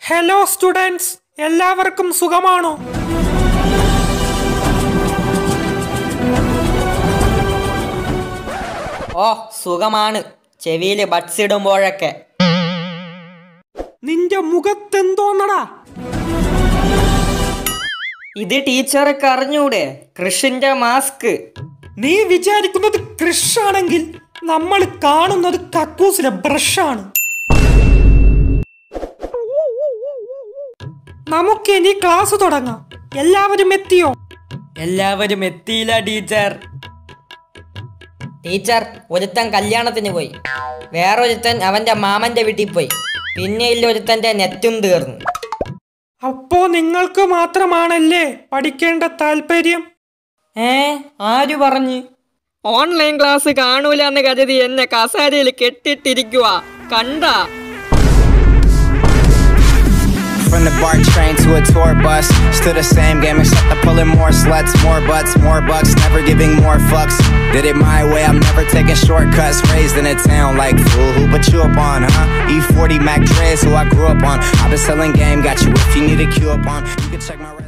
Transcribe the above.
Hello students എല്ലാവർക്കും സുഖമാണോ ഓ സുഖമാണ് ചെവിയില് ബഡ്സ് ഇടുമ്പോഴൊക്കെ നിന്റെ മുഖത്തെന്തോന്നടാ ഇത് ടീച്ചർക്ക് അറിഞ്ഞൂടെ കൃഷിന്റെ മാസ്ക് നീ വിചാരിക്കുന്നത് കൃഷാണെങ്കിൽ നമ്മൾ കാണുന്നത് കക്കൂസിലെ ബ്രഷാണ് നമുക്ക് ഇനി ക്ലാസ് തുടങ്ങാം എല്ലാവരും എത്തിയോ എല്ലാവരും എത്തിയില്ല ടീച്ചർ ടീച്ചർ ഒരുത്തൻ കല്യാണത്തിന് പോയി വേറൊരുത്തൻ അവന്റെ മാമന്റെ വീട്ടിൽ പോയി പിന്നെ ഇല്ല ഒരുത്തന്റെ നെറ്റും തീർന്നു അപ്പോ നിങ്ങൾക്ക് മാത്രമാണല്ലേ പഠിക്കേണ്ട താല്പര്യം ഏ ആര് പറഞ്ഞു ഓൺലൈൻ ക്ലാസ് കാണൂല എന്ന് കരുതി എന്നെ കസാരയിൽ കെട്ടിട്ടിരിക്കുക കണ്ടാ From the BART train to a tour bus, still the same game except I'm pulling more sluts, more butts, more bucks, never giving more fucks. Did it my way, I'm never taking shortcuts. Raised in a town like fool, who put you up on, huh? E40 Mac Dre's who I grew up on. I've been selling game, got you if you need a cue up on. You can check my.